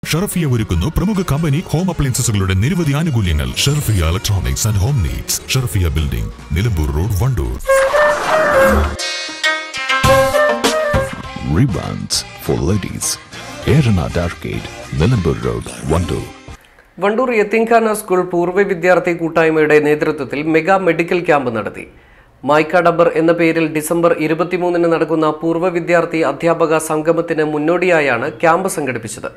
ഷർഫിയ ഒരുക്കുന്നു പ്രമുഖ company home അപ്ലയൻസസുകളുടെ നിരവധി ആനുകൂല്യങ്ങൾ Sharfiya electronics and home needs Sharfiya building Nilambur road Vandoor Ribbons for ladies. Aeronaut Arcade, Nilambur Road, Vandoor. Vandoor Yatheemkhana school പൂർവ്വ വിദ്യാർത്ഥി കൂട്ടായ്മയുടെ നേതൃത്വത്തിൽ മെഗാ മെഡിക്കൽ ക്യാമ്പ് നടത്തി മായ്ക്ക ഡബ്ബർ എന്ന പേരിൽ ഡിസംബർ ഇരുപത്തിമൂന്നിന് നടക്കുന്ന പൂർവ്വ വിദ്യാർത്ഥി അധ്യാപക സംഗമത്തിന് മുന്നോടിയായാണ് ക്യാമ്പ് സംഘടിപ്പിച്ചത്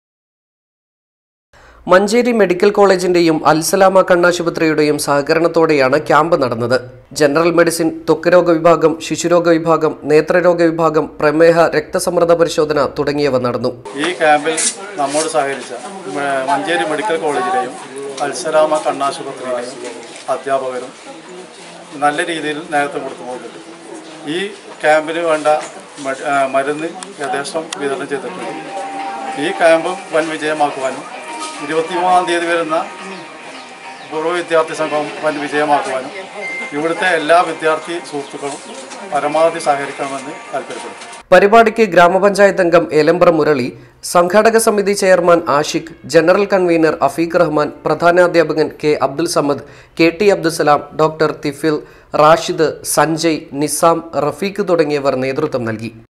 മഞ്ചേരി മെഡിക്കൽ കോളേജിന്റെയും അൽസലാമ കണ്ണാശുപത്രിയുടെയും സഹകരണത്തോടെയാണ് ക്യാമ്പ് നടന്നത് ജനറൽ മെഡിസിൻ ത്വക്ക് വിഭാഗം ശിശുരോഗ വിഭാഗം നേത്രരോഗ വിഭാഗം പ്രമേഹ രക്തസമ്മർദ്ദ പരിശോധന തുടങ്ങിയവ നടന്നു ഈ ക്യാമ്പിൽ നമ്മോട് സഹകരിച്ച മ- മഞ്ചേരി മെഡിക്കൽ കോളേജിലെയും അൽസലാമ കണ്ണാശുപത്രിയിലെയും അധ്യാപകരും നല്ല രീതിയിൽ നേതൃത്വം കൊടുത്തു പോകുന്നുണ്ട് ഈ ക്യാമ്പിന് വേണ്ട മ- ആ, മരുന്ന് യഥേഷ്ടം വിതരണം ചെയ്തിട്ടുണ്ട് ഈ ക്യാമ്പ് വൻ വിജയമാക്കുവാനും ഇരുപത്തിമൂന്നാം തീയതി വരുന്ന പൂർവ്വ വിദ്യാർത്ഥി സംഘം വൻ വിജയമാക്കുവാനും ഇവിടുത്തെ എല്ലാ വിദ്യാർത്ഥി സുഹൃത്തുക്കളും പരമാവധി സഹകരിക്കണമെന്ന് താല്പര്യപ്പെടുന്നു പരിപാടിക്ക് ഗ്രാമപഞ്ചായത്ത് അംഗം എലമ്പ്ര മുരളി സംഘാടക സമിതി chairman Ashiq general convener Afeeq Rahman പ്രധാനാധ്യാപകൻ K Abdul Samad K T Abdussalam doctor Thifil Rashid Sanjay Nizam Rafeeq തുടങ്ങിയവർ നേതൃത്വം നൽകി